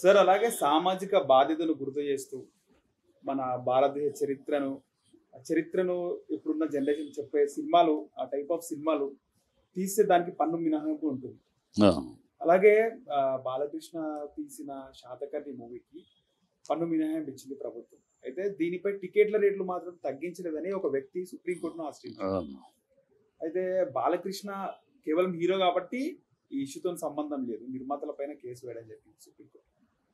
Sir అలాగే సామాజిక బాధ్యతను గుర్తు చేస్తూ మన భారతదేశ చరిత్రను ఆ చరిత్రను ఇప్పుడున్న జనరేషన్ చెప్పే సినిమాలు ఆ టైప్ ఆఫ్ సినిమాలు తీస్తే దానికి పన్ను మినహాయింపు ఉంటుంది ఆ, అలాగే ఆ, బాలకృష్ణ తీసిన శాతకర్ణి మూవీకి పన్ను మినహాయింపు ఇచ్చింది ప్రభుత్వం అయితే దీనిపై టికెట్ల రేట్లు మాత్రం తగ్గించలేదని ఒక వ్యక్తి సుప్రీంకోర్టును ఆశ్రయించారు అవును. అయితే బాలకృష్ణ కేవలం హీరో కాబట్టి ఈ ఇష్యూతో సంబంధం లేదు నిర్మాతల పైన కేసు వేయడం జరిగింది సుప్రీంకోర్టు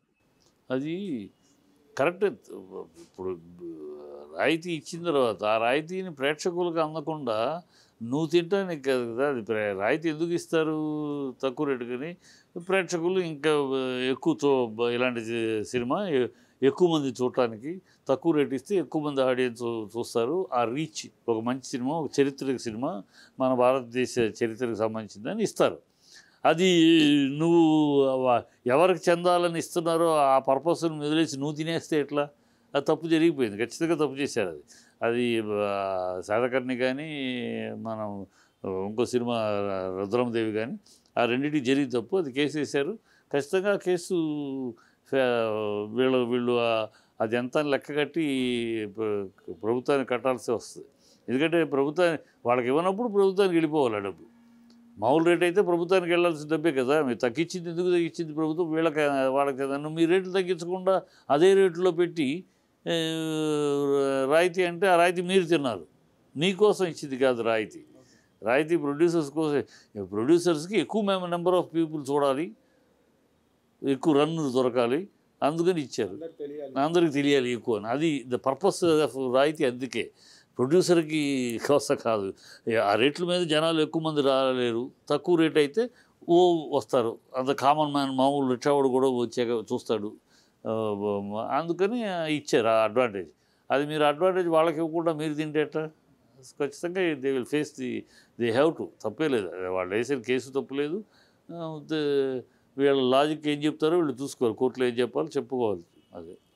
అది కరెక్ట్ ఇప్పుడు రాయితీ ఇచ్చిన తర్వాత ఆ రాయితీని ప్రేక్షకులకు అందకుండా నువ్వు తింటానికి కాదు కదా అది ప్రే- రాయితీ ఎందుకు ఇస్తారు తక్కువ రేటు కానీ ప్రేక్షకులు ఇంకా ఎక్కువ చూ ఇలాంటి సి- సినిమా ఎ- ఎక్కువ మంది చూడటానికి తక్కువ రేట్ ఇస్తే ఎక్కువ మంది ఆడియన్స్ చూస్తారు ఆ రీచ్ ఒక మంచి సినిమా ఒక చరిత్రక సినిమా మన భారతదేశ చరిత్రకు సంబంధించిందని ఇస్తారు అది నువ్వు వ- ఎవరికి చెందాలని ఇస్తున్నారో ఆ పర్పస్ని వదిలేసి నువ్వు తినేస్తే ఎట్లా అది తప్పు జరిగిపోయింది ఖచ్చితంగా తప్పు చేశారు అది అది శాతకర్ణి కానీ మనం ఇంకో సినిమా రుద్రమదేవి కానీ ఆ రెండింటికి జరిగి తప్పు అది కేసు వేశారు ఖచ్చితంగా ఆ కేసు ఫే- వీళ్ళు వీళ్ళు ఆ- అది ఎంత అని లెక్క కట్టి ప్ర- ప్రభుత్వానికి కట్టాల్సి వస్తుంది ఎందుకంటే ప్రభుత్వాన్ని వాళ్ళకి ఇవ్వనప్పుడు ప్రభుత్వానికి వెళ్ళిపోవాలి ఆ డబ్బు మామూలు రేట్ అయితే ప్రభుత్వానికి వెళ్ళాల్సిన డబ్బే కదా మీరు తగ్గించింది ఎందుకు తగ్గించింది ప్రభుత్వం వీళ్ళకి వాళ్ళకి కదా నువ్వు మీ రేట్లు తగ్గించకుండా అదే రేట్లో పెట్టి ఆ, రాయితీ అంటే ఆ రాయితీ మీరు తిన్నారు నీకోసం ఇచ్చింది కాదు రాయితీ రాయితీ ప్రొడ్యూసర్స్ కోసం ప్రొడ్యూసర్స్కి ఎక్కువ నెంబర్ ఆఫ్ పీపుల్ చూడాలి ఎక్కువ రన్ దొరకాలి అందుకని ఇచ్చారు అందరు తెలియాలి అందరికి తెలియాలి ఎక్కువ అని అది ద పర్పస్ ఆఫ్ రాయితీ అందుకే ప్రొడ్యూసర్కి కోస కాదు ఆ రేట్ల మీద జనాలు ఎక్కువ మంది రాలేరు తక్కువ రేట్ అయితే ఓ వస్తారు అంత కామన్ మ్యాన్ మామూలు రిక్షావాడు కూడా వచ్చాక చూస్తాడు ఆ, బ- అందుకని ఇచ్చారు ఆ అడ్వాంటేజ్ అది మీరు అడ్వాంటేజ్ వాళ్ళకి ఇవ్వకుండా మీరు తింటేట ఖచ్చితంగా they will face the they have to తప్పే లేదు వాళ్ళు వేసిన కేసు తప్పులేదు ఆ, ద- వీళ్ళ లాజిక్ ఏం చెప్తారో వీళ్ళు చూసుకోవాలి కోర్టులో ఏం చెప్పాలో చెప్పుకోవాలి అదే